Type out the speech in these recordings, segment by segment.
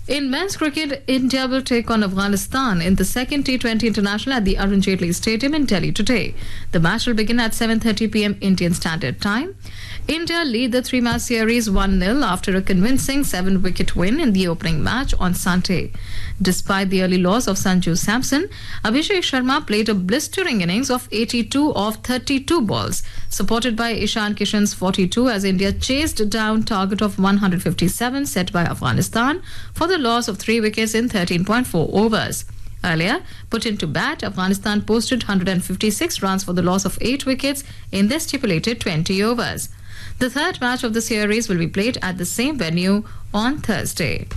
In men's cricket, India will take on Afghanistan in the second T20 international at the Arun Jaitley Stadium in Delhi today. The match will begin at 7:30 p.m. Indian Standard Time. India lead the three-match series 1-0 after a convincing seven-wicket win in the opening match on Sunday. Despite the early loss of Sanju Samson, Abhishek Sharma played a blistering innings of 82 of 32 balls, supported by Ishan Kishan's 42 as India chased down target of 157 set by Afghanistan for the loss of three wickets in 13.4 overs. Earlier, put into bat, Afghanistan posted 156 runs for the loss of 8 wickets in their stipulated 20 overs. The third match of the series will be played at the same venue on Thursday.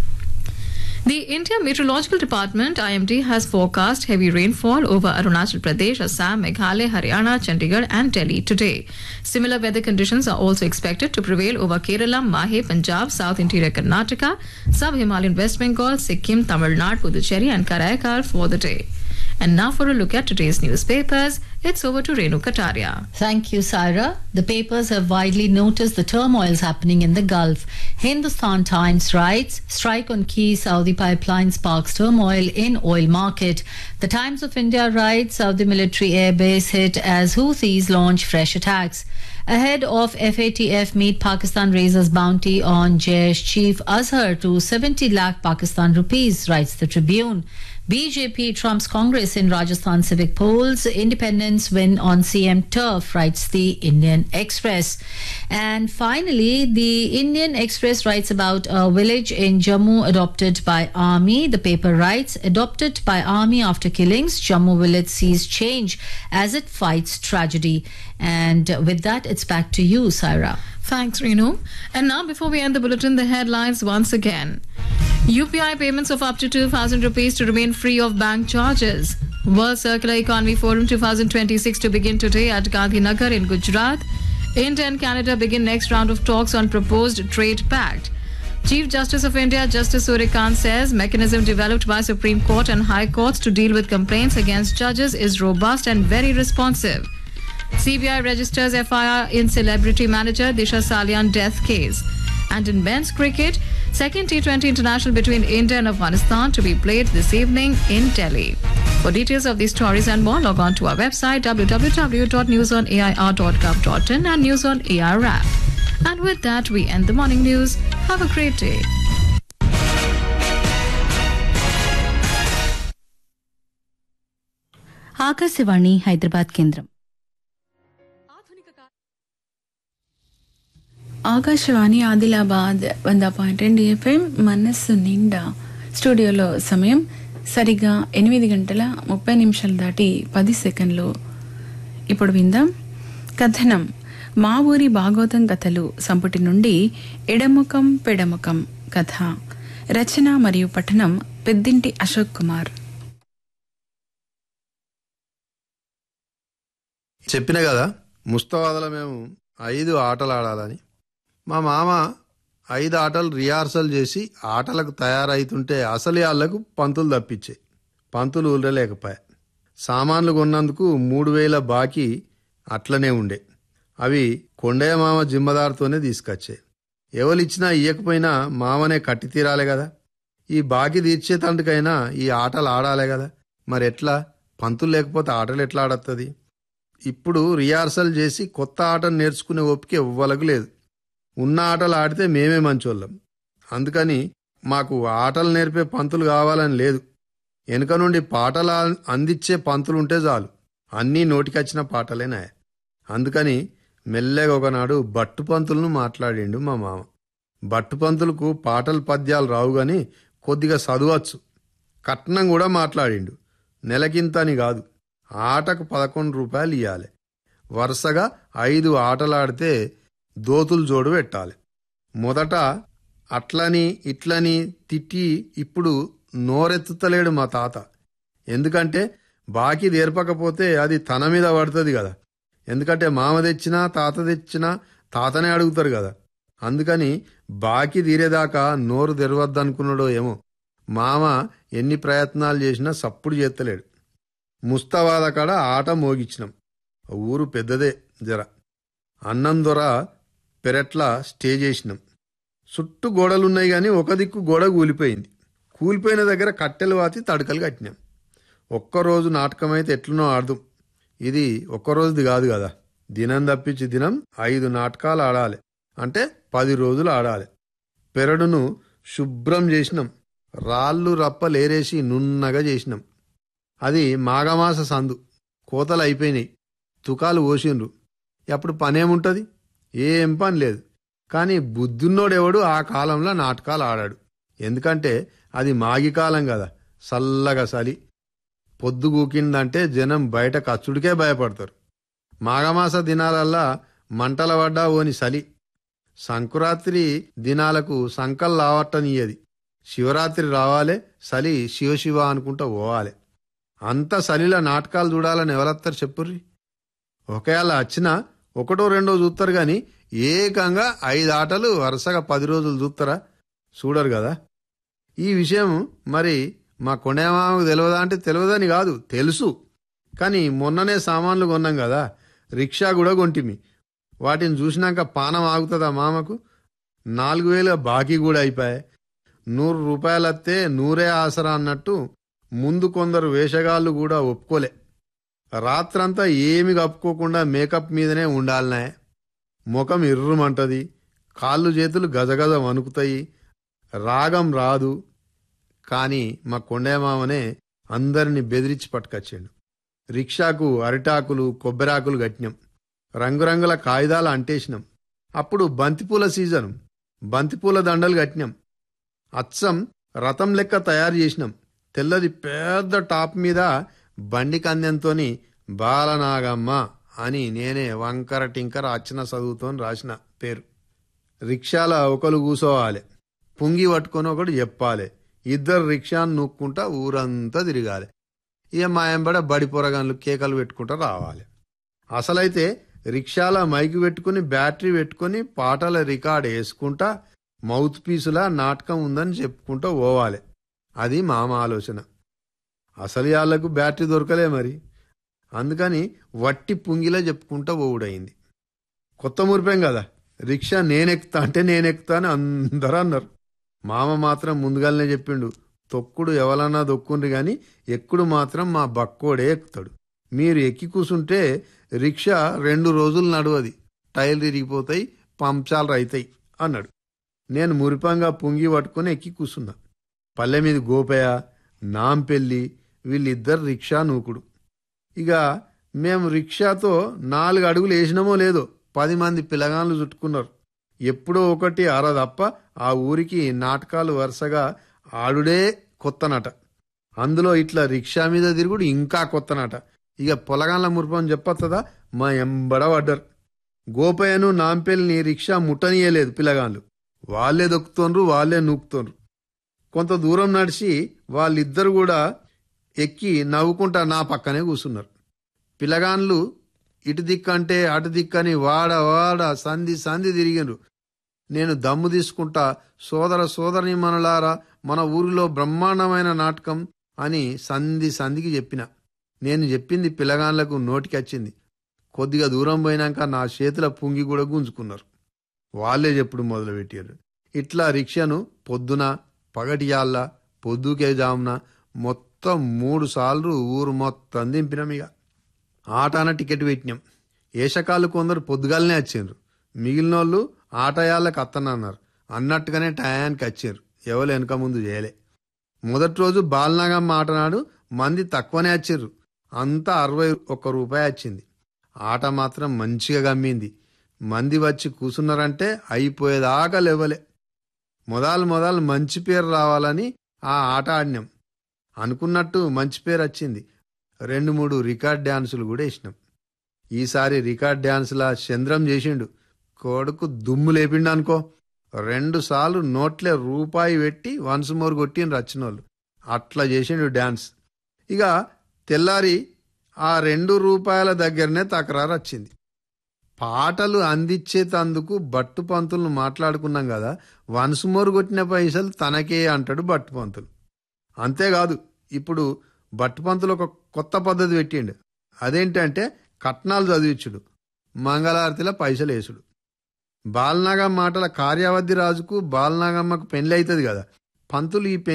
The India Meteorological Department IMD has forecast heavy rainfall over Arunachal Pradesh, Assam, Meghalaya, Haryana, Chandigarh and Delhi today. Similar weather conditions are also expected to prevail over Kerala, Mahe, Punjab, South Interior Karnataka, Sub-Himalayan West Bengal, Sikkim, Tamil Nadu, Puducherry and Karaikal for the day. And now for a look at today's newspapers, it's over to Renu Kataria. Thank you, Saira. The papers have widely noticed the turmoils happening in the Gulf. Hindustan Times writes, strike on key Saudi pipeline sparks turmoil in oil market. The Times of India writes, Saudi military airbase hit as Houthis launch fresh attacks. Ahead of FATF meet, Pakistan raises bounty on Jaish chief Azhar to 70 lakh Pakistan rupees, writes the Tribune. BJP trumps Congress in Rajasthan civic polls. Independents win on CM turf, writes the Indian Express. And finally, the Indian Express writes about a village in Jammu adopted by army. The paper writes, adopted by army after killings, Jammu village sees change as it fights tragedy. And with that, it's back to you, Saira. Thanks, Renu. And now, before we end the bulletin, the headlines once again. UPI payments of up to 2,000 rupees to remain free of bank charges. World Circular Economy Forum 2026 to begin today at Gandhinagar in Gujarat. India and Canada begin next round of talks on proposed trade pact. Chief Justice of India Justice Surikant says mechanism developed by Supreme Court and High Courts to deal with complaints against judges is robust and very responsive. CBI registers FIR in celebrity manager Disha Salian death case. And in men's cricket, second T20 international between India and Afghanistan to be played this evening in Delhi. For details of these stories and more, log on to our website www.newsonair.gov.in and News on AR app. And with that, we end the morning news. Have a great day. Akashvani Hyderabad కేంద్రం ఆకాశవాణి ఆదిలాబాద్ వంద point రెండు FM మనస్సు నిండా స్టూడియోలో సమయం సరిగా ఎనిమిది గంటల ముప్పై నిమిషాలు దాటి పది సెకండ్లు ఇప్పుడు విందాం కథనం మా ఊరి భాగవతం కథలు సంపుటి నుండి ఎడముఖం పెడముఖం కథ రచన మరియు పఠనం పెద్దింటి అశోక్ కుమార్ చెప్పిన కదా ముస్తవాదలో మేము ఐదు ఆటలు ఆడాలని మా మామ ఐదు ఆటలు రిహార్సల్ చేసి ఆటలకు తయారైతుంటే అసలు వాళ్ళకు పంతులు తప్పించే పంతులు ఊరలేకపోయా సామాన్లు కొన్నందుకు మూడు వేల బాకీ అట్లనే ఉండే అవి కొండయ్య మామ జిమ్మదారుతోనే తీసుకొచ్చాయి ఎవరిచ్చినా ఇయ్యకపోయినా మామనే కట్టి తీరాలి కదా ఈ బాకీ తీర్చేతందుకైనా ఈ ఆటలు ఆడాలి కదా మరి ఎట్లా పంతులు లేకపోతే ఆటలు ఎట్లా ఆడత్తది ఇప్పుడు రిహార్సల్ చేసి కొత్త ఆటను నేర్చుకునే ఓపిక ఎవ్వలకు లేదు ఉన్న ఆటలు ఆడితే మేమే మంచోళ్ళం అందుకని మాకు ఆటలు నేర్పే పంతులు కావాలని లేదు వెనుక నుండి పాటలు ఆ- అందించే పంతులు ఉంటే చాలు అన్నీ నోటికొచ్చిన పాటలేనా అందుకని మెల్లగా ఒకనాడు బట్టు పంతులను మాట్లాడిండు మా మామ బట్టు పంతులకు పాటలు పద్యాలు రావు గాని కొద్దిగా చదవచ్చు కట్నం కూడా మాట్లాడిండు నెలకింత అని కాదు ఆటకు పదకొండు రూపాయలు ఇవ్వాలి వరుసగా ఐదు ఆటలాడితే దోతులు జోడు పెట్టాలి మొదట అట్లని ఇట్లని తిట్టి ఇప్పుడు నోరెత్తుతలేడు మా తాత ఎందుకంటే బాకీ తీర్పకపోతే అది తన మీద పడుతుంది కదా ఎందుకంటే మామ తెచ్చినా తాత తెచ్చినా తాతనే అడుగుతారు కదా అందుకని బాకీ తీరేదాకా నోరు తెరవద్దనుకున్నాడో ఏమో మామ ఎన్ని ప్రయత్నాలు చేసినా సప్పుడు చేస్తలేడు ముస్తవాద కాడ ఆట మోగిచ్చినాం ఊరు పెద్దదే జర అన్నం దొర పెరట్ల స్టే చేసినాం చుట్టూ గోడలున్నాయి కానీ ఒక దిక్కు గోడ కూలిపోయింది కూలిపోయిన దగ్గర కట్టెలు వాతి తడకలు కట్టినాం ఒక్కరోజు నాటకం అయితే ఎట్లనో ఆడదాం ఇది ఒక్కరోజుది కాదు కదా దినం తప్పించి దినం ఐదు నాటకాలు ఆడాలి అంటే పది రోజులు ఆడాలి పెరడును శుభ్రం చేసినాం రాళ్ళు రప్పలేరేసి నున్నగా చేసినాం అది మాఘమాస సందు కోతలు అయిపోయినాయి తుకాలు పోసిండ్రు అప్పుడు పనేముంటది ఏం పని లేదు కానీ బుద్ధున్నోడెవడు ఆ కాలంలో నాటకాలు ఆడాడు ఎందుకంటే అది మాగి కాలం కదా చల్లగా సలి పొద్దు గూకిందంటే జనం బయట కచ్చుడికే భయపడతారు మాఘమాస దినాలల్లా మంటల పడ్డా ఓని సలి సంకురాత్రి దినాలకు సంకల్ లావట్టనియ్యది శివరాత్రి రావాలే సలి శివశివ అనుకుంటా పోవాలి అంత సలిల నాటకాలు చూడాలని ఎవరత్తారు చెప్పుర్రి ఒకవేళ వచ్చినా ఒకటో రెండో చూస్తారు గాని ఏకంగా ఐదు ఆటలు వరుసగా పది రోజులు చూస్తారా చూడరు కదా ఈ విషయం మరి మా కొండమామకు తెలియదా అంటే తెలియదని కాదు తెలుసు కానీ మొన్ననే సామాన్లు కొన్నాం కదా రిక్షా కూడా కొంటిమి వాటిని చూసినాక పానం ఆగుతుందా మామకు నాలుగు వేల బాకీ కూడా అయిపోయాయి నూరు రూపాయలత్తే నూరే ఆసరా అన్నట్టు ముందు కొందరు వేషగాళ్ళు కూడా ఒప్పుకోలే రాత్రంతా ఏమి కప్పుకోకుండా మేకప్ మీదనే ఉండాలనే ముఖం ఇర్రుమంటది కాళ్ళు చేతులు గజగజ వణుకుతాయి రాగం రాదు కానీ మా కొండమామనే అందరిని బెదిరించి పట్టుకొచ్చాడు రిక్షాకు అరిటాకులు కొబ్బరాకులు కట్టినాం రంగురంగుల కాగితాలు అంటేసినాం అప్పుడు బంతిపూల సీజన్ బంతిపూల దండలు కట్టినాం అచ్చం రథం లెక్క తయారు చేసినాం తెల్లది పెద్ద టాప్ మీద బండి కందెంతోని బాలనాగమ్మ అని నేనే వంకర టింకర అచ్చిన చదువుతో రాసిన పేరు రిక్షాల ఒకరు కూసోవాలి పుంగి పట్టుకొని ఒకడు చెప్పాలి ఇద్దరు రిక్షాను నూక్కుంటా ఊరంతా తిరగాలి ఇక మా ఎంబడ బడి పొరగాన్లు కేకలు పెట్టుకుంటా రావాలి అసలైతే రిక్షాల మైకి పెట్టుకుని బ్యాటరీ పెట్టుకుని పాటల రికార్డ్ వేసుకుంటా మౌత్ పీసులా నాటకం ఉందని చెప్పుకుంటూ పోవాలి అది మామ ఆలోచన అసలు యాళ్లకు బ్యాటరీ దొరకలే మరి అందుకని వట్టి పుంగిలా చెప్పుకుంటా పోవుడయింది కొత్త మురిపోయాం కదా రిక్షా నేనెక్కుతా అంటే నేనెక్కుతా అని అందరూ అన్నారు మామ మాత్రం ముందుగానే చెప్పిండు తొక్కుడు ఎవలన్నా దొక్కుండ్రి గాని ఎక్కుడు మాత్రం మా బక్కోడే ఎక్కుతాడు మీరు ఎక్కి కూసుంటే రిక్షా రెండు రోజులు నడవది టైర్లు తిరిగిపోతాయి పంచాలు అవుతాయి అన్నాడు నేను మురిపంగా పుంగి పట్టుకుని ఎక్కి కూసున్నా పల్లె మీద గోపయ్య నాంపెల్లి వీళ్ళిద్దరు రిక్షా నూకుడు ఇక మేము రిక్షాతో నాలుగు అడుగులు వేసినామో లేదో పది మంది పిల్లగాళ్ళు చుట్టుకున్నారు ఎప్పుడో ఒకటి అర తప్ప ఆ ఊరికి నాటకాలు వరుసగా ఆడుడే కొత్తనట అందులో ఇట్లా రిక్షా మీద తిరుగుడు ఇంకా కొత్తనట ఇక పొలగాళ్ళ మురిపం చెప్పొస్తుందా మా ఎంబడ పడ్డరు గోపయ్యను నాంపెల్లిని రిక్షా ముట్టనీయలేదు పిల్లగాళ్ళు వాళ్ళే దొక్కుతోండ్రు వాళ్ళే నూకుతోండ్రు కొంత దూరం నడిచి వాళ్ళిద్దరు కూడా ఎక్కి నవ్వుకుంటా నా పక్కనే కూర్చున్నారు పిల్లగాన్లు ఇటు దిక్కంటే అటు దిక్కని వాడ వాడ సంధి సంధి తిరిగిండ్రు నేను దమ్ము తీసుకుంటా సోదర సోదరిని మనలారా మన ఊరిలో బ్రహ్మాండమైన నాటకం అని సంధి సంధికి చెప్పిన నేను చెప్పింది పిల్లగాన్లకు నోటికి వచ్చింది కొద్దిగా దూరం పోయినాక నా చేతుల పుంగి కూడా గుంజుకున్నారు వాళ్ళే చెప్పుడు మొదలుపెట్టారు ఇట్లా రిక్షాను పొద్దున పగటియాళ్ళ పొద్దుకే జామున మొత్తం మూడు సార్లు ఊరు మొత్తం దింపినాం ఇక ఆటాన టికెట్ పెట్టినాం ఏషకాలు కొందరు పొద్దుగాలనే వచ్చిండ్రు మిగిలిన వాళ్ళు ఆటయాళ్ళకి అత్తనన్నారు అన్నట్టుగానే టయానికి వచ్చారు ఎవరు వెనక ముందు చేయలే మొదటి రోజు బాలనాగమ్మ ఆట నాడు మంది తక్కువనే వచ్చిర్రు అంతా అరవై ఒక్క రూపాయి వచ్చింది ఆట మాత్రం మంచిగా గమ్మింది మంది వచ్చి కూసున్నారంటే అయిపోయేదాకా లేవలే మొదలు మొదలు మంచి పేరు రావాలని ఆ ఆట ఆడినాం అనుకున్నట్టు మంచి పేరు వచ్చింది రెండు మూడు రికార్డ్ డ్యాన్సులు కూడా వేసినాం ఈసారి రికార్డ్ డ్యాన్సులా చంద్రం చేసిండు కొడుకు దుమ్ము లేపిండు అనుకో రెండు సార్లు నోట్లే రూపాయి పెట్టి వన్స్ మోర్ కొట్టిండ్రు వచ్చినోళ్ళు అట్లా చేసిండు డ్యాన్స్ ఇక తెల్లారి ఆ రెండు రూపాయల దగ్గరనే తకరారు వచ్చింది పాటలు అందించేతందుకు బట్టు పంతులను మాట్లాడుకున్నాం కదా వన్స్ మోర్ కొట్టిన పైసలు తనకే అంటాడు బట్టు పంతులు అంతేకాదు ఇప్పుడు బట్టు పంతులు ఒక కొత్త పద్ధతి పెట్టిండు అదేంటంటే కట్నాలు చదివించుడు మంగళారతిలో పైసలు వేసుడు బాలనాగం మాటల కార్యావధి రాజుకు బాలనాగమ్మకు పెళ్లి అవుతుంది కదా పంతులు ఈ